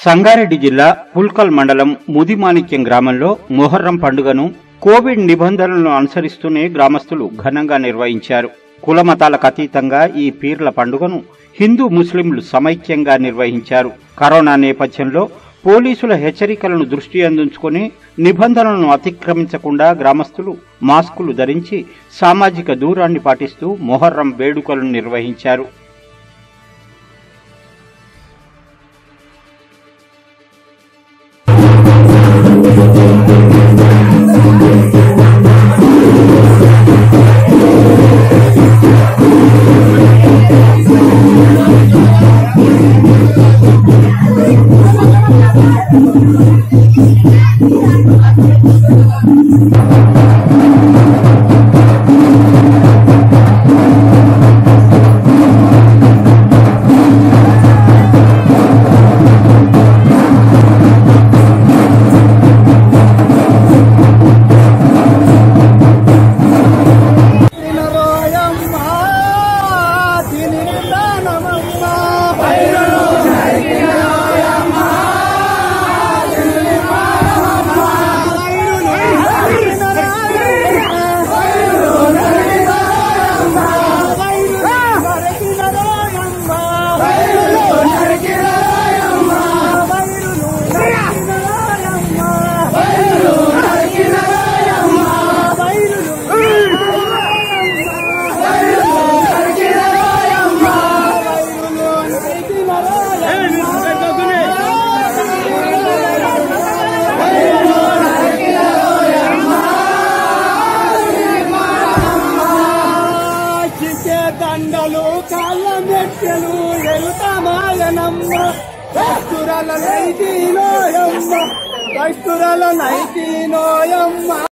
సంగారెడ్డి జిల్లా పుల్కల్ మండలం ముదిమాణిక్యం గ్రామంలో మొహర్రం పండుగను కోవిడ్ నిబంధనలను అనుసరిస్తూనే గ్రామస్తులు ఘనంగా నిర్వహించారు కులమతాలకు అతీతంగా ఈ పీర్ల పండుగను హిందూ ముస్లింలు సమైక్యంగా నిర్వహించారు కరోనా నేపథ్యంలో పోలీసుల హెచ్చరికలను దృష్టి అందించుకొని నిబంధనలను అతిక్రమించకుండా గ్రామస్తులు మాస్కులు ధరించి సామాజిక దూరాన్ని పాటిస్తూ మొహర్రం వేడుకలను నిర్వహించారు తినరోయమ్మ, తిని నిదానమమ్మ. చికే దండలు కాళ్ళ మెట్టెలు ఎలుతామాయనమ్మ భక్తురాల నైతినోయమ్మ భక్తురాల నైతినోయమ్మ